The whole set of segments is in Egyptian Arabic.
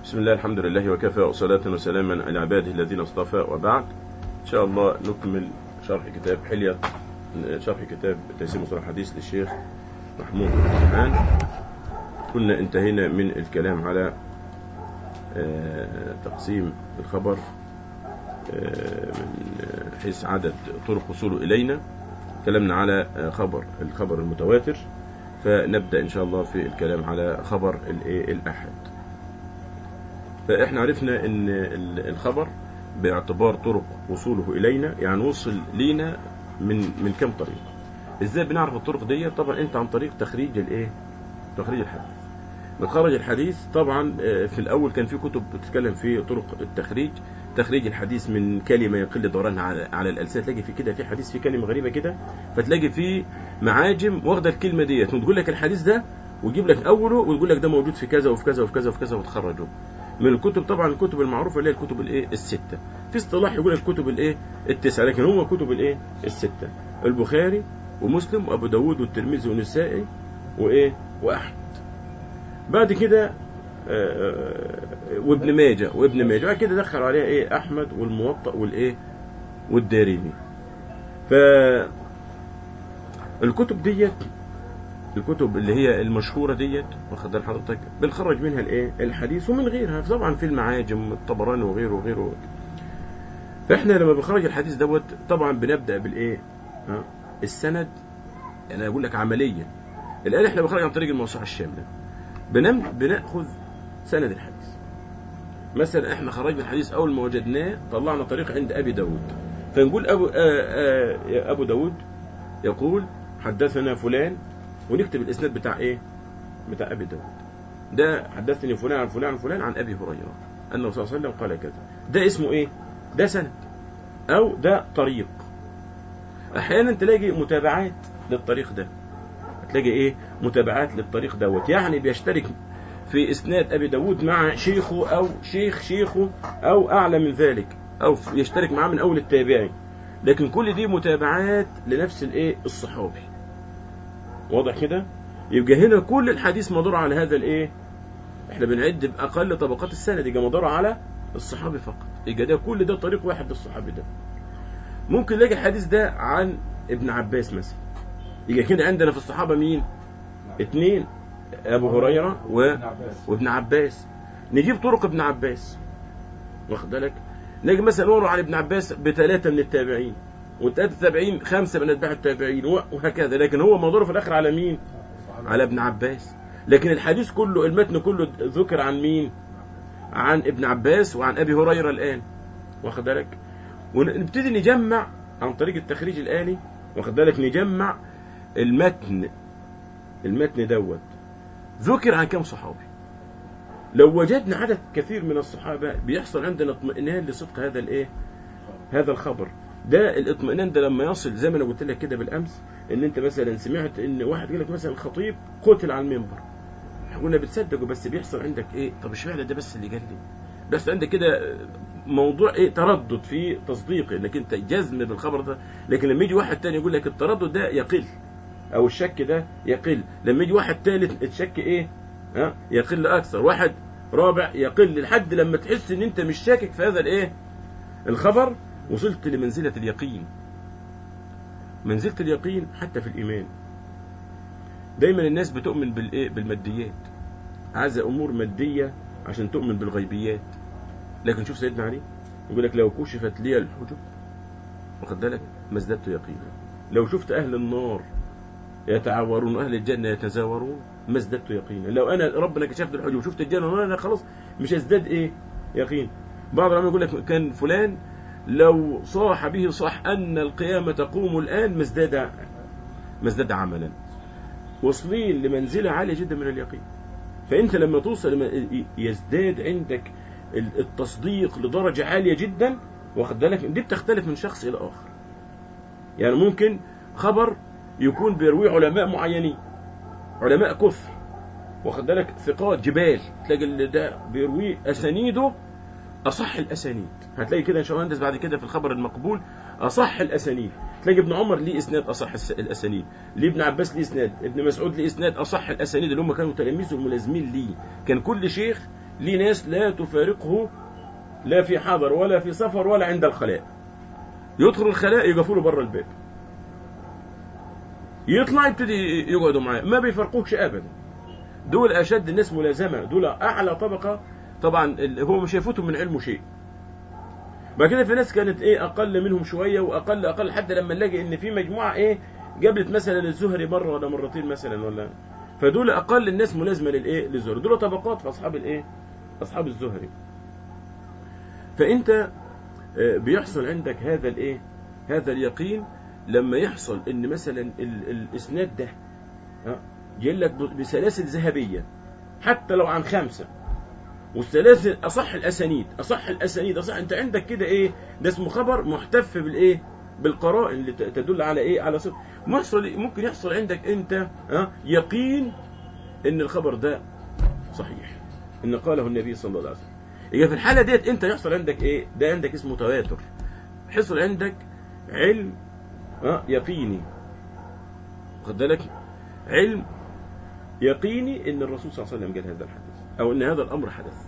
بسم الله الحمد لله وكفى وصلاة وسلاما على عباده الذين اصطفى وبعد إن شاء الله نكمل شرح كتاب حلية شرح كتاب تيسير مصطلح الحديث للشيخ محمود الرحمن كنا انتهينا من الكلام على تقسيم الخبر من حيث عدد طرق وصوله إلينا تكلمنا على خبر الخبر المتواتر فنبدأ إن شاء الله في الكلام على خبر الأحد فإحنا عرفنا أن الخبر باعتبار طرق وصوله إلينا يعني وصل لينا من من كم طريق إزاي بنعرف الطرق دي طبعا أنت عن طريق تخريج الإيه تخريج الحديث بتخرج الحديث طبعا في الأول كان في كتب بتتكلم في طرق التخريج تخريج الحديث من كلمة يقل دورانها على, على الألسنة تلاقي في كده في حديث في كلمة غريبة كده فتلاقي في معاجم واخدة الكلمة ديت وتقول لك الحديث ده ويجيب لك أوله ويقول لك ده موجود في كذا وفي كذا وفي كذا وفي كذا وتخرجه من الكتب طبعا الكتب المعروفة اللي هي الكتب الايه الستة في اصطلاح يقول لك الكتب الايه التسعة لكن هو كتب الايه الستة البخاري ومسلم وابو داود والترمذي والنسائي وايه واحمد بعد كده وابن ماجه وابن ماجه بعد كده دخل عليها ايه احمد والموطأ والايه والدارمي ف الكتب ديت الكتب اللي هي المشهورة ديت واخد بال حضرتك بنخرج منها الايه الحديث ومن غيرها طبعا في المعاجم الطبراني وغيره وغيره فاحنا لما بنخرج الحديث دوت طبعا بنبدا بالايه ها السند يعني اقول لك عمليا الان احنا بنخرج عن طريق الموسوعه الشامله بنم بناخذ سند الحديث مثلا احنا خرجنا الحديث اول ما وجدناه طلعنا طريق عند ابي داود فنقول ابو آآ آآ ابو داود يقول حدثنا فلان ونكتب الاسناد بتاع ايه بتاع ابي داود ده حدثني فلان عن فلان عن فلان عن ابي هريره انه صلى الله عليه وسلم قال كذا ده اسمه ايه ده سند او ده طريق احيانا تلاقي متابعات للطريق ده تلاقي ايه متابعات للطريق دوت يعني بيشترك في اسناد ابي داود مع شيخه او شيخ شيخه او اعلى من ذلك او يشترك معاه من اول التابعي لكن كل دي متابعات لنفس الايه الصحابي واضح كده يبقى هنا كل الحديث مدور على هذا الايه احنا بنعد باقل طبقات السند يبقى مدور على الصحابي فقط يبقى ده كل ده طريق واحد للصحابي ده ممكن نلاقي الحديث ده عن ابن عباس مثلا يبقى كده عندنا في الصحابه مين اثنين ابو هريره و... وابن عباس نجيب طرق ابن عباس واخد بالك نجي مثلا نقول عن ابن عباس بثلاثه من التابعين والثلاثه التابعين خمسه من اتباع التابعين وهكذا لكن هو موضوعه في الاخر على مين على ابن عباس لكن الحديث كله المتن كله ذكر عن مين عن ابن عباس وعن ابي هريره الان واخد بالك ونبتدي نجمع عن طريق التخريج الآلي واخد بالك نجمع المتن المتن دوت ذكر عن كم صحابي لو وجدنا عدد كثير من الصحابة بيحصل عندنا اطمئنان لصدق هذا الايه هذا الخبر ده الاطمئنان ده لما يصل زي ما انا قلت لك كده بالامس ان انت مثلا سمعت ان واحد يقول لك مثلا الخطيب قتل على المنبر قلنا بتصدقه بس بيحصل عندك ايه طب اشمعنى ده بس اللي قال لي بس عندك كده موضوع ايه تردد في تصديق انك انت جزم بالخبر ده لكن لما يجي واحد تاني يقول لك التردد ده يقل او الشك ده يقل لما يجي واحد ثالث الشك ايه ها يقل اكثر واحد رابع يقل لحد لما تحس ان انت مش شاكك في هذا الايه الخبر وصلت لمنزلة اليقين منزلة اليقين حتى في الايمان دايما الناس بتؤمن بالايه بالماديات عايزه امور ماديه عشان تؤمن بالغيبيات لكن شوف سيدنا علي يقول لك لو كشفت لي الحجب واخد بالك ما ازددت يقينا لو شفت اهل النار يتعاورون اهل الجنه يتزاورون ما ازددت يقينا لو انا ربنا كشف لي الحجب وشفت الجنه والنار انا خلاص مش ازداد ايه يقين بعض العلماء يقول لك كان فلان لو صاح به صح ان القيامه تقوم الان ما ازداد ما ازداد عملا واصلين لمنزله عاليه جدا من اليقين فانت لما توصل لما يزداد عندك التصديق لدرجة عالية جدا واخد بالك دي بتختلف من شخص إلى آخر يعني ممكن خبر يكون بيرويه علماء معينين علماء كفر واخد بالك ثقات جبال تلاقي اللي ده بيرويه أسانيده أصح الأسانيد هتلاقي كده إن شاء الله ندرس بعد كده في الخبر المقبول أصح الأسانيد تلاقي ابن عمر ليه إسناد أصح الأسانيد ليه ابن عباس ليه إسناد ابن مسعود ليه إسناد أصح الأسانيد اللي هم كانوا تلاميذه الملازمين ليه كان كل شيخ ليه ناس لا تفارقه لا في حضر ولا في سفر ولا عند الخلاء يدخل الخلاء يقفوا له بره الباب يطلع يبتدي يقعدوا معاه ما بيفرقوش ابدا دول اشد الناس ملازمه دول اعلى طبقه طبعا ال- هو مش هيفوتهم من علمه شيء بعد كده في ناس كانت ايه اقل منهم شويه واقل اقل حتى لما نلاقي ان في مجموعه ايه قابلت مثلا الزهري مره ولا مرتين مثلا ولا فدول اقل الناس ملازمه للايه للزهري دول طبقات في اصحاب الايه اصحاب الزهري فانت آه، بيحصل عندك هذا الايه هذا اليقين لما يحصل ان مثلا ال- الاسناد ده ها، جاي لك ب- بسلاسل ذهبيه حتى لو عن خمسه والسلاسل اصح الاسانيد اصح الاسانيد اصح انت عندك كده ايه ده اسمه خبر محتف بالايه بالقرائن اللي ت- تدل على ايه على صدق محصل ممكن يحصل عندك انت ها يقين ان الخبر ده صحيح ان قاله النبي صلى الله عليه وسلم يبقى في الحاله ديت انت يحصل عندك ايه ده عندك اسمه تواتر حصل عندك علم ها يقيني واخد بالك علم يقيني ان الرسول صلى الله عليه وسلم قال هذا الحديث او ان هذا الامر حدث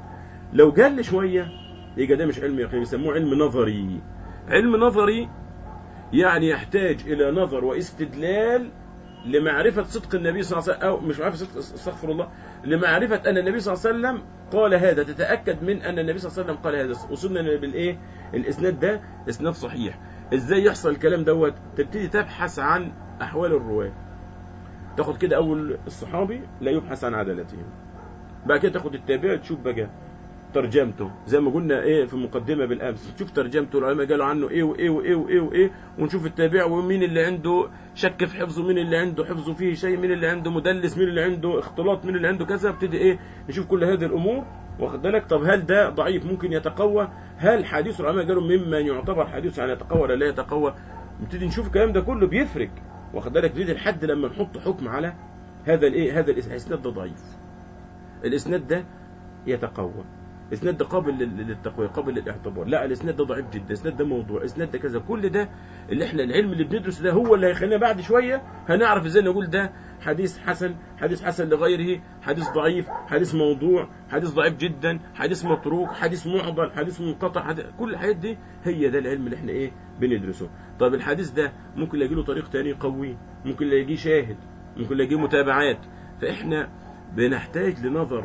لو قال شويه يبقى ده مش علم يقيني يسموه علم نظري علم نظري يعني يحتاج الى نظر واستدلال لمعرفة صدق النبي صلى الله عليه وسلم أو مش معرفة صدق استغفر الله لمعرفة أن النبي صلى الله عليه وسلم قال هذا تتأكد من أن النبي صلى الله عليه وسلم قال هذا وصلنا بالإيه الإسناد ده إسناد صحيح إزاي يحصل الكلام دوت تبتدي تبحث عن أحوال الرواة تاخد كده أول الصحابي لا يبحث عن عدالتهم بعد كده تاخد التابع تشوف بقى ترجمته زي ما قلنا ايه في المقدمه بالامس تشوف ترجمته العلماء قالوا عنه ايه وايه وايه وايه وايه ونشوف التابع ومين اللي عنده شك في حفظه مين اللي عنده حفظه فيه شيء مين اللي عنده مدلس مين اللي عنده اختلاط مين اللي عنده كذا ابتدي ايه نشوف كل هذه الامور واخد بالك طب هل ده ضعيف ممكن يتقوى هل حديث العلماء قالوا ممن يعتبر حديث يعني يتقوى ولا لا يتقوى نبتدي نشوف الكلام ده كله بيفرق واخد بالك نبتدي لحد لما نحط حكم على هذا الايه هذا الاسناد ده ضعيف الاسناد ده يتقوى الاسناد ده قابل لل- للتقويه قابل للاعتبار لا الاسناد ده ضعيف جدا الاسناد ده موضوع الاسناد ده كذا كل ده اللي احنا العلم اللي بندرسه ده هو اللي هيخلينا بعد شويه هنعرف ازاي نقول ده حديث حسن حديث حسن لغيره حديث ضعيف حديث موضوع حديث ضعيف جدا حديث متروك حديث معضل حديث منقطع حديث كل الحاجات دي هي ده العلم اللي احنا ايه بندرسه طب الحديث ده ممكن يلاقي له طريق تاني قوي ممكن يلاقيه شاهد ممكن يلاقيه متابعات فاحنا بنحتاج لنظر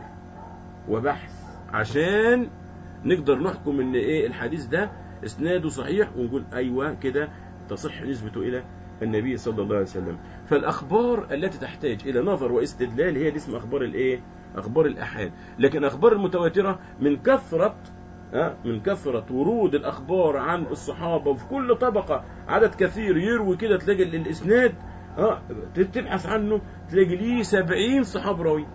وبحث عشان نقدر نحكم ان ايه الحديث ده اسناده صحيح ونقول ايوه كده تصح نسبته الى النبي صلى الله عليه وسلم فالاخبار التي تحتاج الى نظر واستدلال هي دي اسم اخبار الايه اخبار الاحاد لكن اخبار المتواتره من كثره ها، من كثرة ورود الأخبار عن الصحابة وفي كل طبقة عدد كثير يروي كده تلاقي ال- الإسناد ها، تبحث عنه تلاقي ليه سبعين صحاب راوي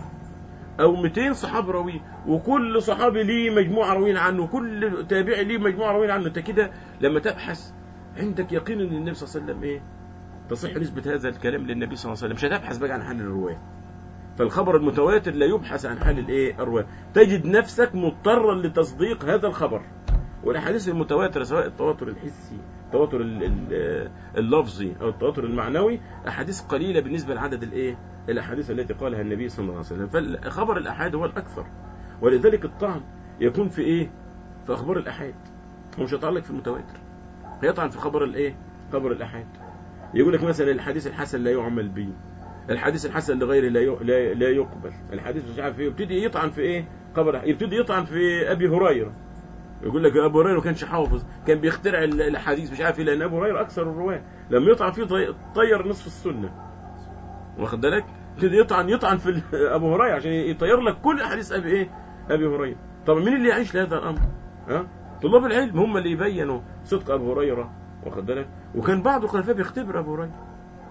او 200 صحابي راوي وكل صحابي ليه مجموعه راويين عنه وكل تابعي ليه مجموعه راويين عنه انت كده لما تبحث عندك يقين ان النبي صلى الله عليه وسلم ايه تصح نسبه هذا الكلام للنبي صلى الله عليه وسلم مش هتبحث بقى عن حال الرواه فالخبر المتواتر لا يبحث عن حال الايه الرواه تجد نفسك مضطرا لتصديق هذا الخبر والاحاديث المتواتره سواء التواتر الحسي التواتر ال- ال- اللفظي او التواتر المعنوي احاديث قليله بالنسبه لعدد الايه الاحاديث التي قالها النبي صلى الله عليه وسلم فالخبر الاحاد هو الاكثر ولذلك الطعن يكون في ايه في اخبار الاحاد هو مش هيتعلق في المتواتر هيطعن في خبر الايه خبر الاحاد يقول لك مثلا الحديث الحسن لا يعمل به الحديث الحسن لغيره لا ي- لا لا يقبل الحديث مش عارف ايه يبتدي يطعن في ايه خبر يبتدي يطعن في ابي هريره يقول لك ابو هريره ما كانش حافظ كان بيخترع ال- الاحاديث مش عارف ايه لان ابو هريره اكثر الرواه لما يطعن فيه طي- طير نصف السنه واخد بالك يبتدي يطعن يطعن في ال- ابو هريره عشان يطير لك كل احاديث ابي ايه ابي هريره طب مين اللي يعيش لهذا الامر ها طلاب العلم هم اللي يبينوا صدق ابو هريره واخد بالك وكان بعض الخلفاء بيختبر ابو هريره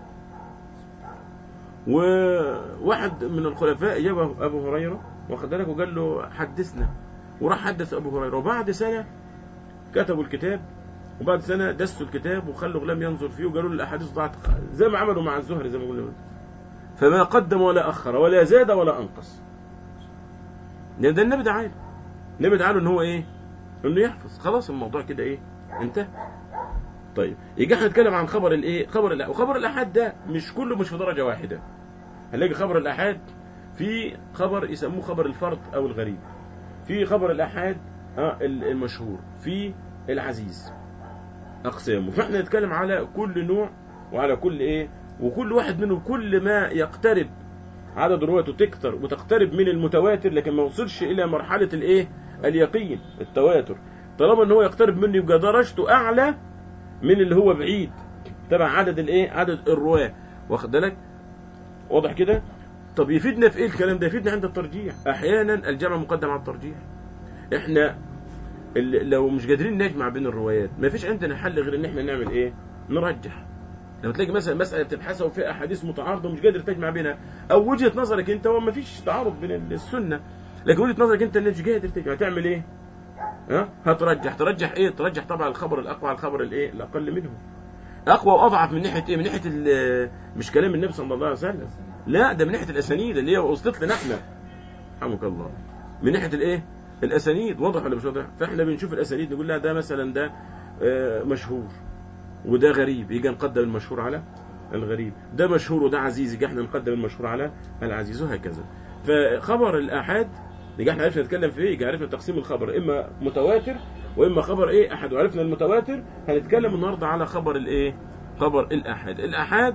وواحد من الخلفاء جاب ابو هريره واخد بالك وقال له حدثنا وراح حدث ابو هريره وبعد سنه كتبوا الكتاب وبعد سنه دسوا الكتاب وخلوا غلام ينظر فيه وقالوا له الاحاديث ضاعت زي ما عملوا مع الزهري زي ما قلنا فما قدم ولا اخر ولا زاد ولا انقص لان ده النبي ده عالم النبي ده عالم ان هو ايه انه يحفظ خلاص الموضوع كده ايه انتهى طيب يجي احنا نتكلم عن خبر الايه خبر الاحاد وخبر الاحاد ده مش كله مش في درجه واحده هنلاقي خبر الاحاد في خبر يسموه خبر الفرد او الغريب في خبر الاحاد آه، ال- المشهور في العزيز اقسامه فاحنا نتكلم على كل نوع وعلى كل ايه وكل واحد منهم كل ما يقترب عدد رواته تكتر وتقترب من المتواتر لكن ما وصلش الى مرحله الايه اليقين التواتر طالما ان هو يقترب منه يبقى درجته اعلى من اللي هو بعيد تبع عدد الايه عدد الرواه واخد بالك واضح كده طب يفيدنا في ايه الكلام ده يفيدنا عند الترجيح احيانا الجمع مقدم على الترجيح احنا ال- لو مش قادرين نجمع بين الروايات ما فيش عندنا حل غير ان احنا نعمل ايه نرجح لما تلاقي مثلا مساله بتبحثها وفيها احاديث متعارضه ومش قادر تجمع بينها او وجهه نظرك انت وما فيش تعارض بين السنه لكن وجهه نظرك انت اللي مش قادر تجمع تعمل ايه ها هترجح ترجح ايه ترجح طبعا الخبر الاقوى على الخبر الايه الاقل منه اقوى واضعف من ناحيه ايه من ناحيه ال- مش كلام النبي صلى الله عليه وسلم لا ده من ناحيه الاسانيد اللي هي وصلت لنا احنا رحمك الله من ناحيه الايه الاسانيد واضح ولا مش واضح فاحنا بنشوف الاسانيد نقول لا ده مثلا ده آه، مشهور وده غريب يجي نقدم المشهور على الغريب ده مشهور وده عزيز يجي احنا نقدم المشهور على العزيز وهكذا فخبر الآحاد يجي احنا عرفنا نتكلم في ايه يجي عرفنا تقسيم الخبر اما متواتر واما خبر ايه احد وعرفنا المتواتر هنتكلم النهارده على خبر الايه خبر الآحاد الآحاد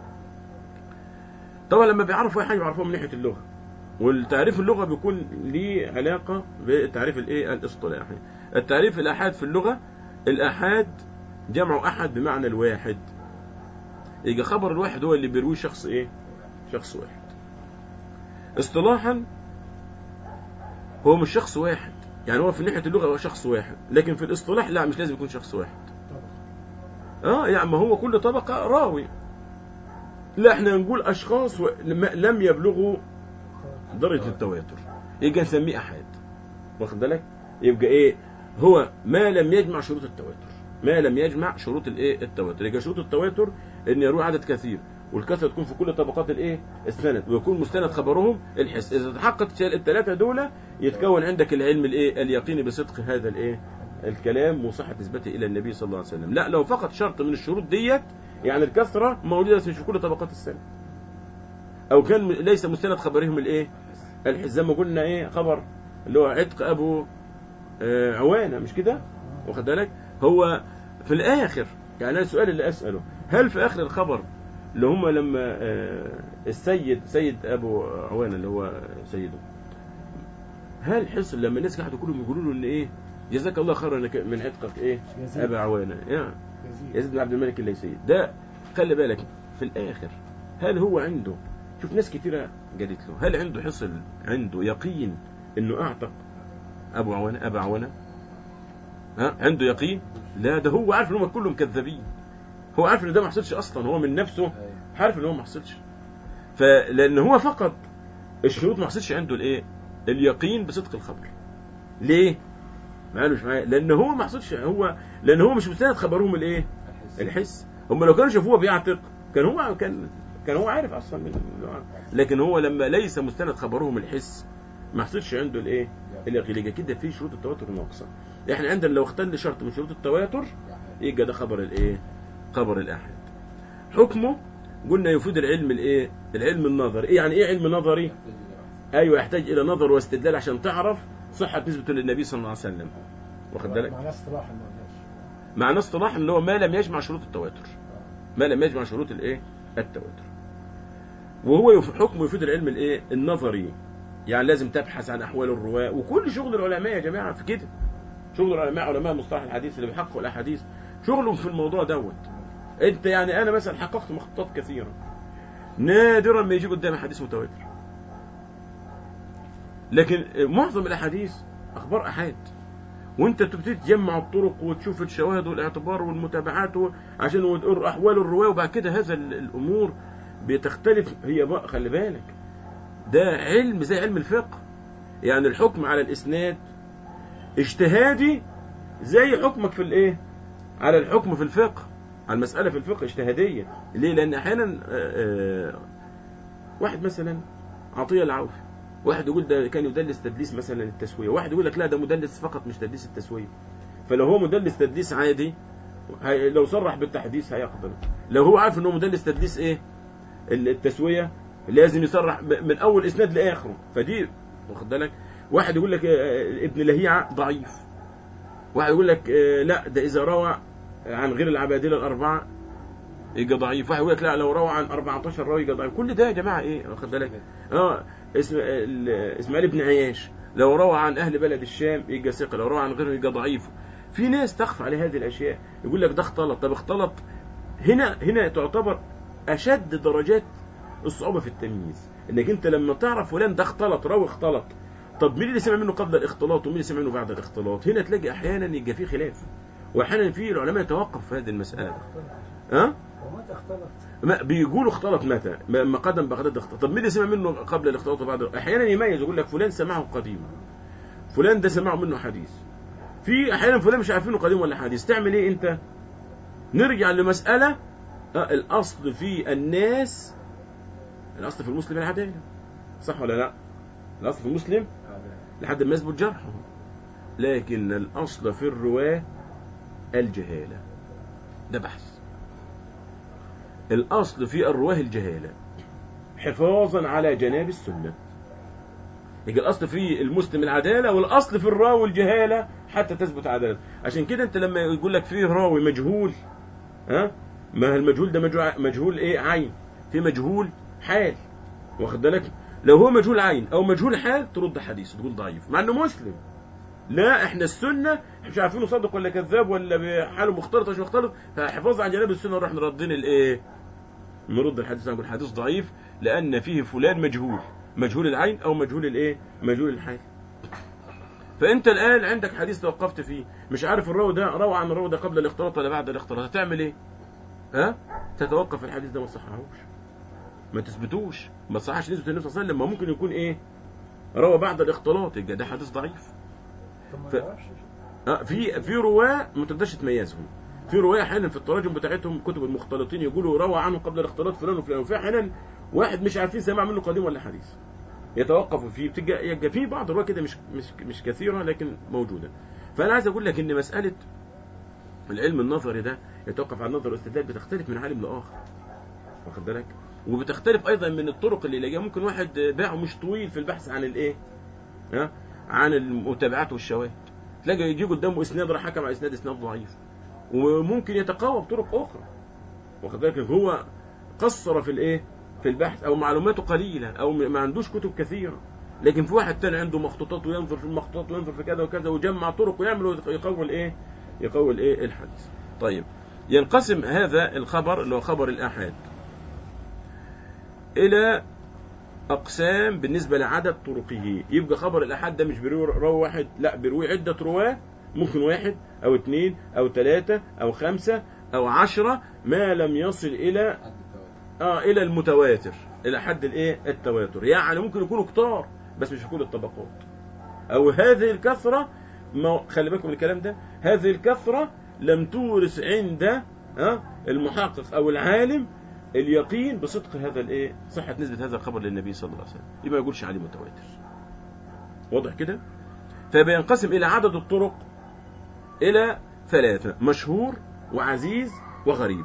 طبعا لما بيعرفوا اي حاجه بيعرفوها من ناحيه اللغه والتعريف اللغه بيكون ليه علاقه بالتعريف الايه الاصطلاحي التعريف الآحاد في اللغه الآحاد جمع أحد بمعنى الواحد يجي خبر الواحد هو اللي بيرويه شخص إيه شخص واحد اصطلاحا هو مش شخص واحد يعني هو في ناحية اللغة هو شخص واحد لكن في الاصطلاح لا مش لازم يكون شخص واحد اه يعني ما هو كل طبقة راوي لا احنا نقول اشخاص و... لم- لم يبلغوا درجة التواتر يبقى نسميه احاد واخد بالك يبقى ايه هو ما لم يجمع شروط التواتر ما لم يجمع شروط الايه التواتر يبقى شروط التواتر ان يروي عدد كثير والكثره تكون في كل طبقات الايه السند ويكون مستند خبرهم الحس اذا تحققت الثلاثه دول يتكون عندك العلم الايه اليقيني بصدق هذا الايه الكلام وصحه نسبته الى النبي صلى الله عليه وسلم لا لو فقط شرط من الشروط ديت يعني الكثره موجوده بس مش في كل طبقات السند او كان م- ليس مستند خبرهم الايه الحس زي ما قلنا ايه خبر اللي هو عتق ابو آه، عوانه مش كده واخد بالك هو في الاخر يعني أنا السؤال اللي اساله هل في اخر الخبر اللي هم لما آه، السيد سيد ابو عوانه اللي هو سيده هل حصل لما الناس قعدوا كلهم يقولوا له ان ايه جزاك الله خيرا انك من عتقك ايه يزيد. ابا عوانه يعني يزيد. يزيد بن عبد الملك الليثي ده خلي بالك في الاخر هل هو عنده شوف ناس كتيره قالت له هل عنده حصل عنده يقين انه اعتق ابو عوانه ابا عوانه ها عنده يقين لا ده هو عارف ان هم كلهم كذابين هو عارف ان ده ما حصلش اصلا هو من نفسه عارف ان هو ما حصلش فلان هو فقط الشروط ما حصلش عنده الايه اليقين بصدق الخبر ليه معايا ولا مش معايا لان هو ما حصلش هو لان هو مش مستند خبرهم الايه الحس هم لو كانوا شافوه بيعتق كان هو كان كان هو عارف اصلا من لكن هو لما ليس مستند خبرهم الحس ما حصلش عنده الايه اليقين يبقى كده في شروط التواتر ناقصه احنا عندنا لو اختل شرط من شروط التواتر يبقى ده خبر الايه خبر الاحد حكمه قلنا يفيد العلم الايه العلم النظري ايه يعني ايه علم نظري ايوه يحتاج الى نظر واستدلال عشان تعرف صحه نسبته للنبي صلى الله عليه وسلم واخد بالك معناه اصطلاح ما قلناش معناه اصطلاح اللي هو ما لم يجمع شروط التواتر ما لم يجمع شروط الايه التواتر وهو يف- حكمه يفيد العلم الايه النظري يعني لازم تبحث عن احوال الرواه وكل شغل العلماء يا جماعه في كده شغل العلماء علماء مصطلح الحديث اللي بيحققوا الاحاديث شغلهم في الموضوع دوت انت يعني انا مثلا حققت مخططات كثيره نادرا ما يجي قدامي حديث متواتر لكن معظم الاحاديث اخبار احاد وانت تبتدي تجمع الطرق وتشوف الشواهد والاعتبار والمتابعات و- عشان وتقول احوال الرواه وبعد كده هذا ال- الامور بتختلف هي بقى خلي بالك ده علم زي علم الفقه يعني الحكم على الاسناد اجتهادي زي حكمك في الايه على الحكم في الفقه على المسألة في الفقه اجتهادية ليه لأن أحيانا آه، آه، واحد مثلا عطية العوفي واحد يقول ده كان يدلس تدليس مثلا التسوية واحد يقول لك لا ده مدلس فقط مش تدليس التسوية فلو هو مدلس تدليس عادي هي- لو صرح بالتحديث هيقبل لو هو عارف ان هو مدلس تدليس ايه ال- التسوية لازم يصرح ب- من اول اسناد لاخره فدي واخد بالك واحد يقول لك آه، ابن لهيعة ضعيف واحد يقول لك آه، لا ده اذا روى عن غير العبادله الاربعه يبقى ضعيف واحد يقول لك لا لو روى عن 14 راوي يبقى ضعيف كل ده يا جماعه ايه واخد بالك اه اسم ال- اسماعيل بن عياش لو روى عن اهل بلد الشام يبقى ثقه لو روى عن غيره يبقى ضعيف في ناس تخفى على هذه الاشياء يقول لك ده اختلط طب اختلط هنا هنا تعتبر اشد درجات الصعوبه في التمييز انك انت لما تعرف فلان ده اختلط راوي اختلط طب مين اللي سمع منه قبل الاختلاط ومين اللي سمع منه بعد الاختلاط هنا تلاقي احيانا يبقى في خلاف واحيانا في العلماء يتوقف في هذه المساله ها ومتى اختلط ما بيقولوا اختلط متى ما قدم بغداد اختلط طب مين اللي سمع منه قبل الاختلاط وبعد احيانا يميز يقول لك فلان سمعه قديما فلان ده سمعه منه حديث في احيانا فلان مش عارفينه قديم ولا حديث تعمل ايه انت نرجع لمساله آه، الاصل في الناس الاصل في المسلم العداله صح ولا لا الاصل في المسلم لحد ما يثبت جرحه لكن الاصل في الرواه الجهاله ده بحث الأصل في الرواه الجهالة حفاظا على جناب السنة يجي الأصل في المسلم العدالة والأصل في الراوي الجهالة حتى تثبت عدالته عشان كده أنت لما يقول لك فيه راوي مجهول ها ما المجهول ده مجهول, مجهول إيه عين في مجهول حال واخد بالك لو هو مجهول عين أو مجهول حال ترد حديث تقول ضعيف مع إنه مسلم لا احنا السنه احنا مش عارفينه صادق ولا كذاب ولا بحاله مختلط ولا مش مختلط فحفاظ على جناب السنه نروح نردين الايه نرد الحديث نقول حديث ضعيف لان فيه فلان مجهول مجهول العين او مجهول الايه مجهول الحال فانت الان عندك حديث توقفت فيه مش عارف الراوي ده روى عن الراوي ده قبل الاختلاط ولا بعد الاختلاط هتعمل ايه ها تتوقف الحديث ده ما تصححوش ما تثبتوش ما تصححش نسبه النبي صلى الله عليه وسلم ما ممكن يكون ايه روى بعد الاختلاط يبقى ده حديث ضعيف طب ما ف- يعرفش آه، في في رواه ما تقدرش تميزهم في رواه احيانا في التراجم بتاعتهم كتب المختلطين يقولوا روى عنه قبل الاختلاط فلان وفلان وفي احيانا واحد مش عارفين سمع منه قديم ولا حديث يتوقفوا فيه بتبقى يبقى في بعض الرواه كده مش مش مش كثيره لكن موجوده فانا عايز اقول لك ان مساله العلم النظري ده يتوقف على النظر والاستدلال بتختلف من عالم لاخر واخد بالك وبتختلف ايضا من الطرق اللي يلاقيها ممكن واحد باعه مش طويل في البحث عن الايه ها عن المتابعات والشواهد تلاقي يجي قدامه اسناد راح حكم على اسناد اسناد ضعيف وممكن يتقوى بطرق اخرى واخد بالك هو قصر في الايه في البحث او معلوماته قليله او ما عندوش كتب كثيره لكن في واحد تاني عنده مخطوطات وينظر في المخطوطات وينظر في كذا وكذا ويجمع طرق ويعمل ويقوي الايه يقوي الايه الحديث طيب ينقسم هذا الخبر اللي هو خبر الاحاد الى اقسام بالنسبه لعدد طرقه يبقى خبر الاحاد ده مش بيروي راوي واحد لا بيروي عده رواه ممكن واحد او اثنين او ثلاثه او خمسه او عشرة ما لم يصل الى حد التواتر اه الى المتواتر الى حد الايه التواتر يعني ممكن يكونوا كتار بس مش في كل الطبقات او هذه الكثره ما خلي بالكم من الكلام ده هذه الكثره لم تورث عند آه المحقق او العالم اليقين بصدق هذا الايه صحه نسبه هذا الخبر للنبي صلى الله عليه وسلم يبقى ما يقولش عليه متواتر واضح كده فبينقسم الى عدد الطرق الى ثلاثه مشهور وعزيز وغريب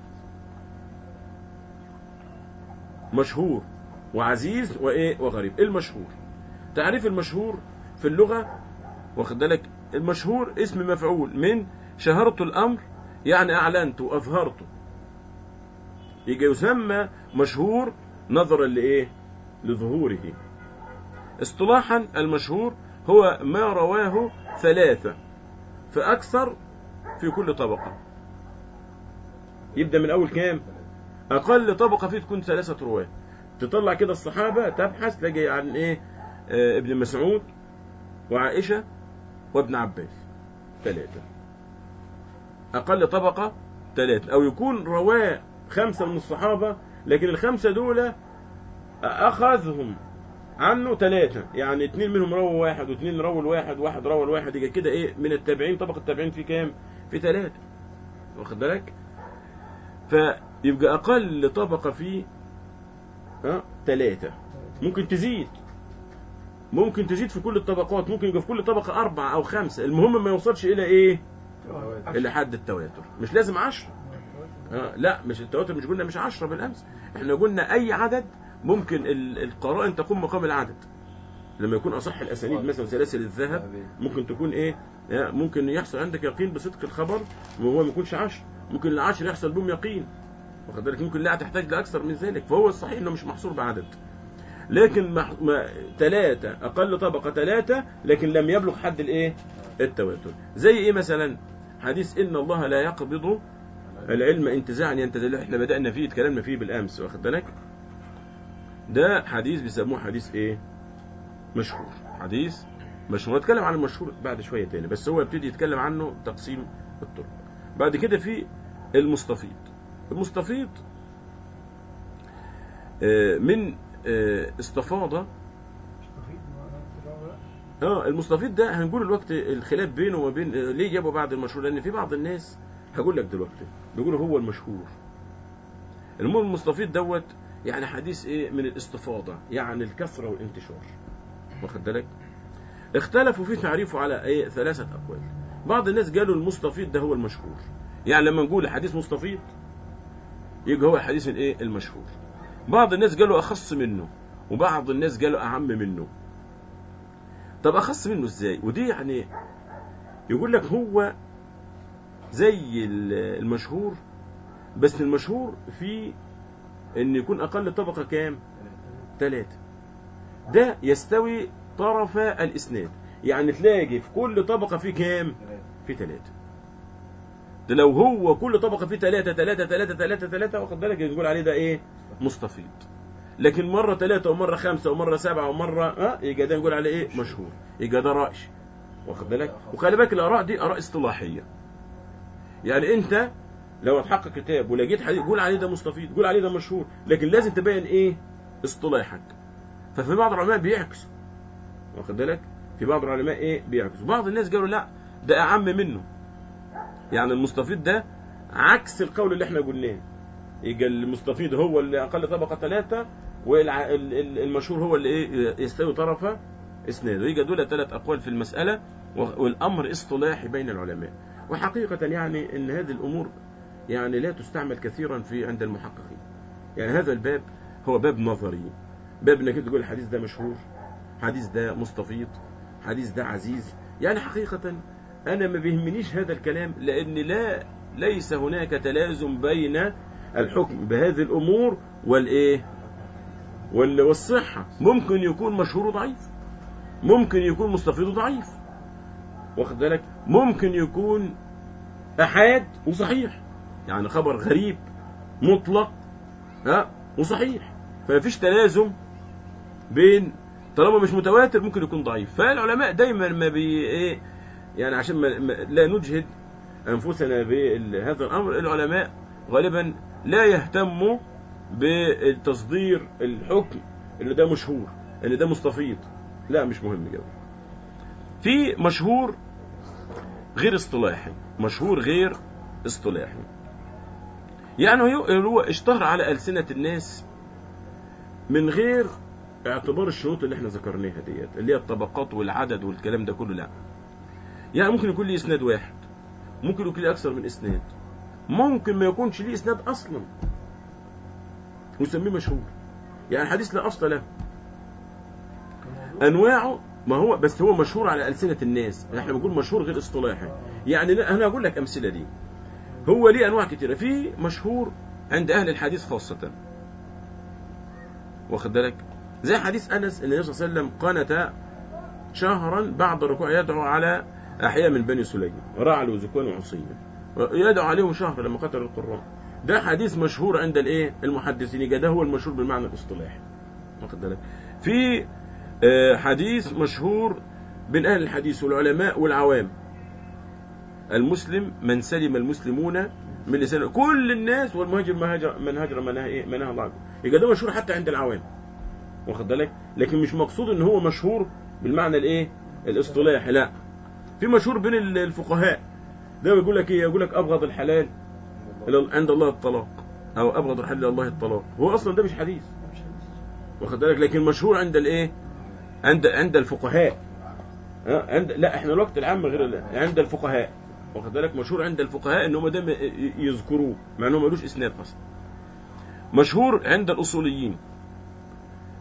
مشهور وعزيز وايه وغريب المشهور تعريف المشهور في اللغه واخد بالك المشهور اسم مفعول من شهرت الامر يعني اعلنت واظهرت يجي يسمى مشهور نظرا لايه لظهوره اصطلاحا المشهور هو ما رواه ثلاثه فاكثر في كل طبقه يبدا من اول كام اقل طبقه فيه تكون ثلاثه رواه تطلع كده الصحابه تبحث تلاقي عن ايه آه ابن مسعود وعائشه وابن عباس ثلاثه اقل طبقه ثلاثه او يكون رواه خمسه من الصحابه لكن الخمسه دول اخذهم عنه ثلاثة يعني اثنين منهم رووا واحد واثنين رووا الواحد واحد روى الواحد يبقى كده ايه من التابعين طبقة التابعين في كام؟ في ثلاثة واخد بالك؟ فيبقى أقل طبقة فيه ها ثلاثة ممكن تزيد ممكن تزيد في كل الطبقات ممكن يبقى في كل طبقة أربعة أو خمسة المهم ما يوصلش إلى إيه؟ إلى حد التواتر مش لازم عشرة آه لا مش التواتر مش قلنا مش عشرة بالأمس احنا قلنا أي عدد ممكن ال- القرائن تقوم مقام العدد لما يكون اصح الاسانيد مثلا سلاسل الذهب ممكن تكون ايه يعني ممكن يحصل عندك يقين بصدق الخبر وهو ما يكونش عشر ممكن العشر يحصل بهم يقين واخد بالك ممكن لا تحتاج لاكثر من ذلك فهو الصحيح انه مش محصور بعدد لكن مح... ما... ثلاثة أقل طبقة ثلاثة لكن لم يبلغ حد الإيه؟ التواتر زي إيه مثلا؟ حديث إن الله لا يقبض العلم انتزاعا ينتزع اللي احنا بدأنا فيه اتكلمنا فيه بالأمس واخد بالك؟ ده حديث بيسموه حديث إيه؟ مشهور حديث مشهور هنتكلم عن المشهور بعد شوية تاني بس هو يبتدي يتكلم عنه تقسيم الطرق بعد كده في المستفيض المستفيض آه، من آه، استفاضة اه المستفيض ده هنقول الوقت الخلاف بينه وما بين آه، ليه جابوا بعد المشهور لان في بعض الناس هقول لك دلوقتي بيقولوا هو المشهور المهم المستفيض دوت يعني حديث ايه من الاستفاضة يعني الكثرة والانتشار واخد بالك اختلفوا في تعريفه على ايه ثلاثة اقوال بعض الناس قالوا المستفيض ده هو المشهور يعني لما نقول حديث مستفيض يبقى هو الحديث الايه المشهور بعض الناس قالوا اخص منه وبعض الناس قالوا اعم منه طب اخص منه ازاي ودي يعني يقول لك هو زي ال- المشهور بس المشهور في ان يكون اقل طبقه كام ثلاثة ده يستوي طرف الاسناد يعني تلاقي في كل طبقه في كام في ثلاثة ده لو هو كل طبقة فيه ثلاثة ثلاثة ثلاثة ثلاثة ثلاثة واخد بالك نقول عليه ده ايه مستفيض لكن مرة ثلاثة ومرة خمسة ومرة سبعة ومرة اه يبقى ده نقول عليه ايه مشهور يبقى ده رأي واخد بالك وخلي بالك الآراء دي آراء اصطلاحية يعني انت لو هتحقق كتاب ولقيت حديث قول عليه ده مستفيض قول عليه ده مشهور لكن لازم تبين ايه اصطلاحك ففي بعض العلماء بيعكسوا واخد بالك في بعض العلماء ايه بيعكسوا بعض الناس قالوا لا ده اعم منه يعني المستفيض ده عكس القول اللي احنا قلناه يبقى المستفيض هو اللي اقل طبقه ثلاثه والمشهور هو اللي ايه يستوي طرف اسناده يبقى دول ثلاث اقوال في المساله والامر اصطلاحي بين العلماء وحقيقه يعني ان هذه الامور يعني لا تستعمل كثيرا في عند المحققين يعني هذا الباب هو باب نظري باب انك تقول الحديث ده مشهور حديث ده مستفيض حديث ده عزيز يعني حقيقه انا ما بيهمنيش هذا الكلام لان لا ليس هناك تلازم بين الحكم بهذه الامور والايه وال- والصحه ممكن يكون مشهور ضعيف ممكن يكون مستفيض ضعيف واخد بالك ممكن يكون احاد وصحيح يعني خبر غريب مطلق ها وصحيح فمفيش تلازم بين طالما مش متواتر ممكن يكون ضعيف فالعلماء دايما ما بي ايه يعني عشان ما ما- لا نجهد انفسنا بهذا الامر العلماء غالبا لا يهتموا بتصدير الحكم ان ده مشهور ان ده مستفيض لا مش مهم جدا في مشهور غير اصطلاحي مشهور غير اصطلاحي يعني هو هو اشتهر على ألسنة الناس من غير اعتبار الشروط اللي احنا ذكرناها ديت اللي هي الطبقات والعدد والكلام ده كله لا يعني ممكن يكون لي اسناد واحد ممكن يكون لي اكثر من اسناد ممكن ما يكونش ليه اسناد اصلا ويسميه مشهور يعني الحديث لا اصل له انواعه ما هو بس هو مشهور على ألسنة الناس احنا بنقول مشهور غير اصطلاحي يعني لا- انا هقول لك امثله دي هو ليه انواع كتيره في مشهور عند اهل الحديث خاصه واخد بالك زي حديث انس ان النبي صلى الله عليه وسلم قنت شهرا بعد الركوع يدعو على احياء من بني سليم رعل وزكوان وعصية يدعو عليهم شهر لما قتل القراء ده حديث مشهور عند الايه المحدثين يبقى ده هو المشهور بالمعنى الاصطلاحي واخد بالك في آه، حديث مشهور بين اهل الحديث والعلماء والعوام المسلم من سلم المسلمون من لسانه كل الناس والمهاجر من هاجر من هاجر منها ايه منها الله يبقى ده مشهور حتى عند العوام واخد بالك لكن مش مقصود ان هو مشهور بالمعنى الايه الاصطلاحي لا في مشهور بين ال- الفقهاء ده يقول لك ايه يقول لك ابغض الحلال إلى- عند الله الطلاق او ابغض الحلال الى الله الطلاق هو اصلا ده مش حديث واخد بالك لكن مشهور عند الايه عند عند الفقهاء ها؟ عند لا احنا الوقت العام غير ال- عند الفقهاء واخد بالك مشهور عند الفقهاء ان هم دايما ي- يذكروه مع انه ملوش اسناد اصلا مشهور عند الاصوليين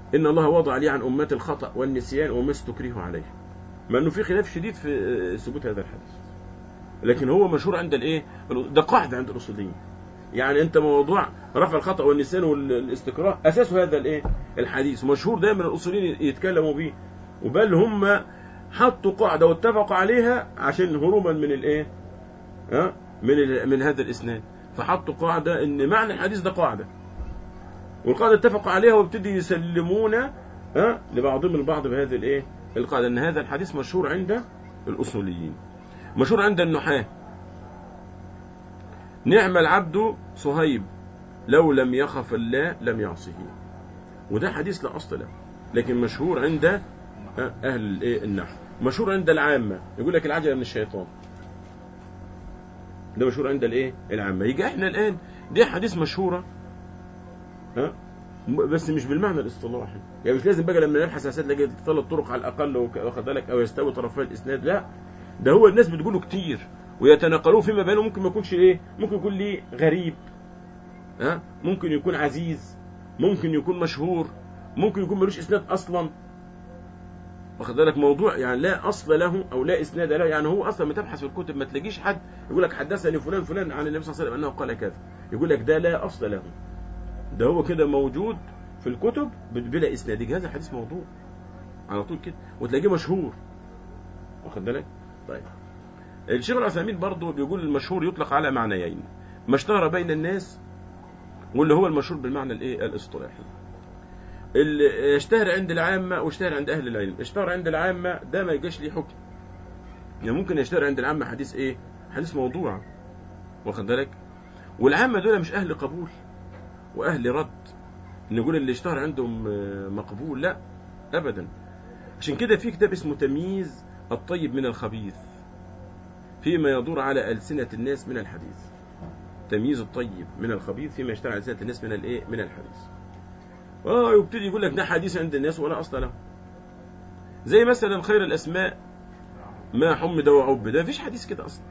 ان الله وضع لي عن امتي الخطا والنسيان وما استكرهوا عليه مع انه في خلاف شديد في آه، ثبوت هذا الحديث لكن هو مشهور عند الايه ده قاعده عند الاصوليين يعني انت موضوع رفع الخطا والنسيان والاستكراه اساسه هذا الايه الحديث مشهور دايما الاصوليين يتكلموا به وبل هم حطوا قاعده واتفقوا عليها عشان هروبا من الايه ها من ال- من هذا الاسناد فحطوا قاعده ان معنى الحديث ده قاعده والقاعده اتفقوا عليها وابتدي يسلمون ها لبعضهم البعض بهذه الايه القاعده ان هذا الحديث مشهور عند الاصوليين مشهور عند النحاه نعم العبد صهيب لو لم يخف الله لم يعصه وده حديث لا اصل له لكن مشهور عند اهل الايه النحو مشهور عند العامه يقول لك العجله من الشيطان ده مشهور عند الايه العامه يجي احنا الان دي حديث مشهوره ها م- بس مش بالمعنى الاصطلاحي يعني مش لازم بقى لما نبحث عن اسناد نلاقي ثلاث طرق على الاقل وك- واخد بالك او يستوي طرفي الاسناد لا ده هو الناس بتقوله كتير ويتناقلوه فيما بينهم ممكن ما يكونش ايه ممكن يكون ليه غريب ها ممكن يكون عزيز ممكن يكون مشهور ممكن يكون ملوش اسناد اصلا واخد بالك موضوع يعني لا اصل له او لا اسناد له يعني هو اصلا ما تبحث في الكتب ما تلاقيش حد يقول لك حدثني فلان فلان عن النبي صلى الله عليه وسلم انه قال كذا يقول لك ده لا اصل له ده هو كده موجود في الكتب بلا اسناد يجي هذا حديث موضوع على طول كده وتلاقيه مشهور واخد بالك طيب الشيخ العثيمين برضه بيقول المشهور يطلق على معنيين ما اشتهر بين الناس واللي هو المشهور بالمعنى الايه الاصطلاحي اللي يشتهر عند العامة واشتهر عند أهل العلم اشتهر عند العامة ده ما يجيش ليه حكم يعني ممكن يشتهر عند العامة حديث ايه حديث موضوع واخد بالك والعامة دول مش أهل قبول وأهل رد نقول اللي اشتهر عندهم آه، مقبول لا أبدا عشان كده في كتاب اسمه تمييز الطيب من الخبيث فيما يدور على ألسنة الناس من الحديث تمييز الطيب من الخبيث فيما يشتهر على ألسنة الناس من الايه من الحديث اه يبتدي يقول لك ده حديث عند الناس ولا اصل له زي مثلا خير الاسماء ما حمد وعبد ده مفيش حديث كده اصلا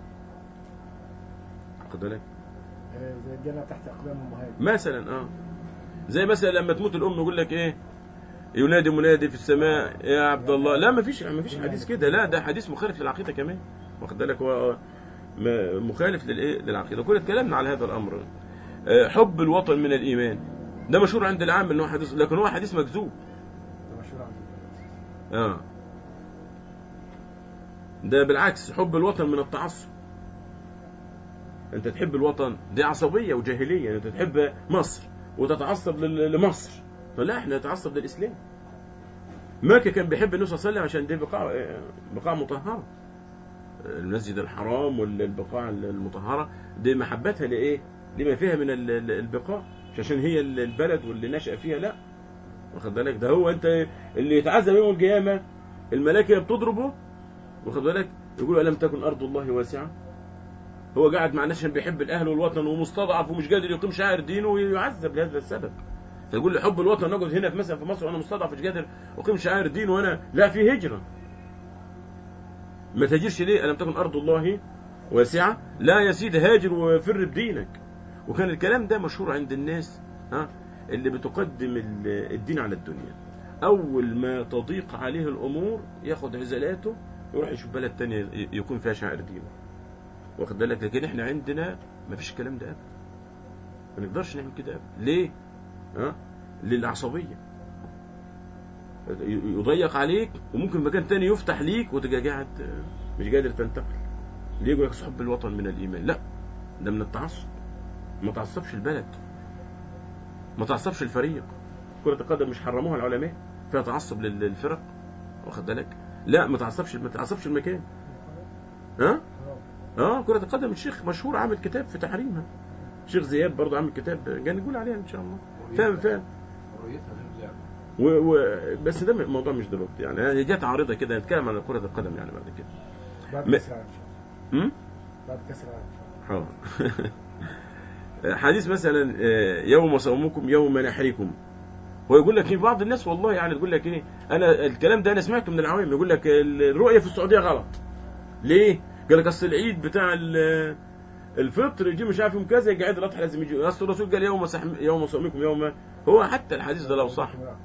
واخد بالك آه، زي الجنة تحت أقدام أمهات مثلا اه زي مثلا لما تموت الام يقول لك ايه ينادي منادي في السماء يا عبد الله لا مفيش مفيش حديث كده لا ده حديث مخالف للعقيده كمان واخد بالك هو م- مخالف للايه للعقيده كنا اتكلمنا على هذا الامر آه، حب الوطن من الايمان ده مشهور عند العام ان هو حديث لكن هو حديث مكذوب ده مشهور عندي اه ده بالعكس حب الوطن من التعصب انت تحب الوطن دي عصبية وجاهلية انت تحب مصر وتتعصب لل- لمصر فلا احنا نتعصب للاسلام مكة كان بيحب النبي صلى الله عليه وسلم عشان دي بقاع بقاع مطهرة المسجد الحرام والبقاع المطهرة دي محبتها لإيه؟ لما فيها من ال- ال- البقاع مش عشان هي ال- البلد واللي نشأ فيها لا واخد بالك ده هو انت اللي يتعذب يوم القيامة الملائكة بتضربه واخد بالك يقول ألم تكن أرض الله واسعة هو قاعد مع ناس عشان بيحب الأهل والوطن ومستضعف ومش قادر يقيم شعائر دينه ويعذب لهذا السبب فيقول لي حب الوطن نقعد هنا في مثلا في مصر وانا مستضعف مش قادر اقيم شعائر دين وانا لا في هجره ما تهاجرش ليه الم تكن ارض الله واسعه لا يا سيدي هاجر وفر بدينك وكان الكلام ده مشهور عند الناس ها اللي بتقدم ال- الدين على الدنيا اول ما تضيق عليه الامور ياخد عزلاته يروح يشوف بلد تانية ي- يكون فيها شاعر دينه واخد بالك لكن احنا عندنا ما فيش الكلام ده ابدا ما نقدرش نعمل كده ابدا ليه ها للعصبيه ي- يضيق عليك وممكن مكان تاني يفتح ليك وتبقى قاعد آه، مش قادر تنتقل ليه يقول لك حب الوطن من الايمان لا ده من التعصب ما تعصبش البلد ما تعصبش الفريق كرة القدم مش حرموها العلماء فيها تعصب لل- للفرق واخد بالك لا ما تعصبش ما تعصبش المكان ها اه كرة القدم الشيخ مشهور عامل كتاب في تحريمها الشيخ زياد برضه عامل كتاب جاي نقول عليها ان شاء الله فاهم فاهم حريتها غير لعبة و... و... بس ده الموضوع مش دلوقتي يعني هي جت عارضه كده نتكلم عن كرة القدم يعني بعد كده بعد ما- كأس العالم إن شاء الله امم بعد كأس العالم إن شاء الله حاضر حديث مثلا آه، يوم صومكم يوم نحركم هو يقول لك في بعض الناس والله يعني تقول لك ايه انا الكلام ده انا سمعته من العوام يقول لك الرؤيه في السعوديه غلط ليه؟ قال لك اصل العيد بتاع ال- الفطر يجي مش عارف يوم كذا يجي عيد الاضحى لازم يجي اصل الرسول قال يوم سحم يوم صومكم يوم هو حتى الحديث ده لو صح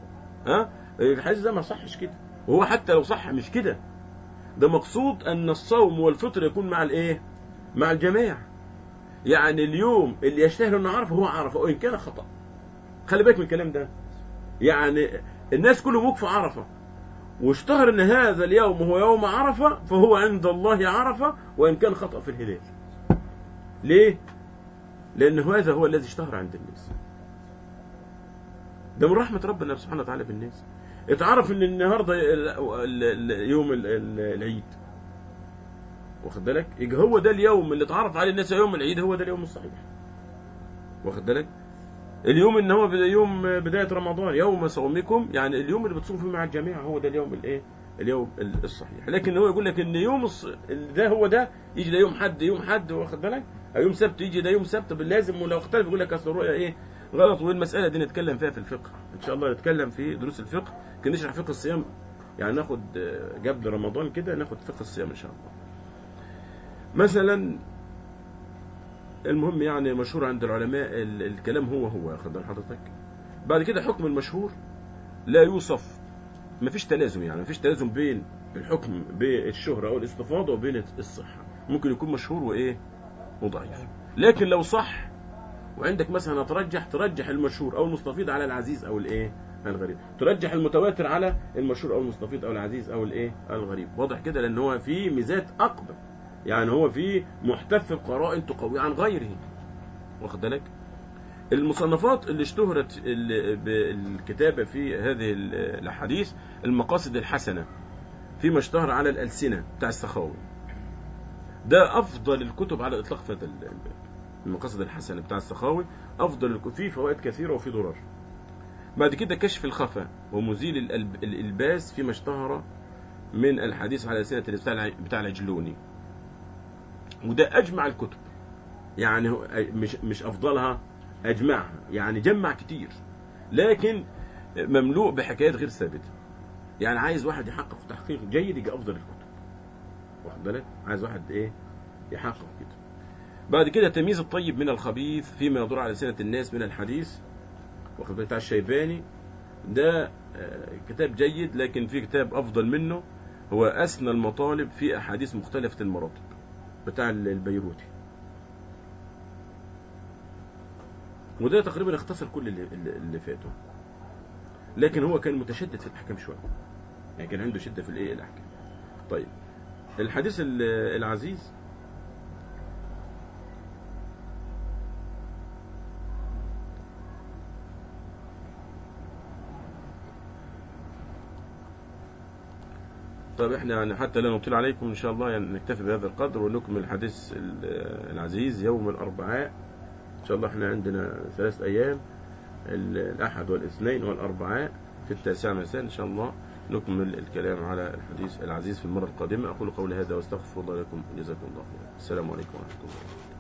ها الحديث ده ما صحش كده وهو حتى لو صح مش كده ده مقصود ان الصوم والفطر يكون مع الايه مع الجماعه يعني اليوم اللي يشتهر انه عرفه هو عرفه وان كان خطا خلي بالك من الكلام ده يعني الناس كلهم وقفوا عرفه واشتهر ان هذا اليوم هو يوم عرفه فهو عند الله عرفه وان كان خطا في الهلال ليه لان هذا هو الذي اشتهر عند الناس ده من رحمه ربنا سبحانه وتعالى بالناس اتعرف ان النهارده ال- ال- ال- يوم ال- ال- العيد واخد بالك يبقى هو ده اليوم اللي اتعرف عليه الناس يوم العيد هو ده اليوم الصحيح واخد بالك اليوم ان هو بدا- يوم بدايه رمضان يوم صومكم يعني اليوم اللي بتصوم فيه مع الجماعه هو ده اليوم الايه اليوم ال- الصحيح لكن هو يقول لك ان يوم الص... ده هو ده يجي ده يوم حد يوم حد واخد بالك أو يوم سبت يجي ده يوم سبت باللازم ولو اختلف يقول لك اصل الرؤيا ايه غلط والمساله دي نتكلم فيها في الفقه ان شاء الله نتكلم في دروس الفقه كنا نشرح فقه الصيام يعني ناخد آه، قبل رمضان كده ناخد فقه الصيام ان شاء الله مثلا المهم يعني مشهور عند العلماء ال- الكلام هو هو واخد بال حضرتك بعد كده حكم المشهور لا يوصف مفيش تلازم يعني مفيش تلازم بين الحكم بالشهرة أو الاستفاضة وبين الصحة ممكن يكون مشهور وإيه وضعيف لكن لو صح وعندك مثلا ترجح ترجح المشهور أو المستفيض على العزيز أو الإيه الغريب ترجح المتواتر على المشهور أو المستفيض أو العزيز أو الإيه الغريب واضح كده لأن هو فيه ميزات أقبل يعني هو فيه محتف بقرائن تقوي عن غيره واخد بالك المصنفات اللي اشتهرت ال- بالكتابة في هذه ال- الأحاديث المقاصد الحسنة فيما اشتهر على الألسنة بتاع السخاوي ده أفضل الكتب على الإطلاق في هذا ال- المقاصد الحسنة بتاع السخاوي أفضل الكتب فيه فوائد كثيرة وفيه ضرر بعد كده كشف الخفا ومزيل الألب- الإلباس فيما اشتهر من الحديث على ألسنة بتاع الع- بتاع العجلوني وده أجمع الكتب يعني هو- مش مش أفضلها أجمعها يعني جمع كتير لكن مملوء بحكايات غير ثابتة يعني عايز واحد يحقق تحقيق جيد يبقى أفضل الكتب واخد بالك عايز واحد إيه يحقق كده بعد كده تمييز الطيب من الخبيث فيما يدور على سنة الناس من الحديث واخد بالك بتاع الشيباني ده آه، كتاب جيد لكن في كتاب أفضل منه هو أسنى المطالب في أحاديث مختلفة المراتب بتاع البيروتي وده تقريبا اختصر كل اللي, اللي اللي فاتوا لكن هو كان متشدد في الاحكام شويه يعني كان عنده شده في الايه الاحكام طيب الحديث ال- العزيز طيب احنا يعني حتى لا نطيل عليكم ان شاء الله يعني نكتفي بهذا القدر ونكمل الحديث ال- العزيز يوم الاربعاء ان شاء الله احنا عندنا ثلاث ايام ال- الاحد والاثنين والاربعاء في التاسعة مساء ان شاء الله نكمل الكلام على الحديث العزيز في المرة القادمة اقول قولي هذا واستغفر الله لكم جزاكم الله خيرا السلام عليكم ورحمة الله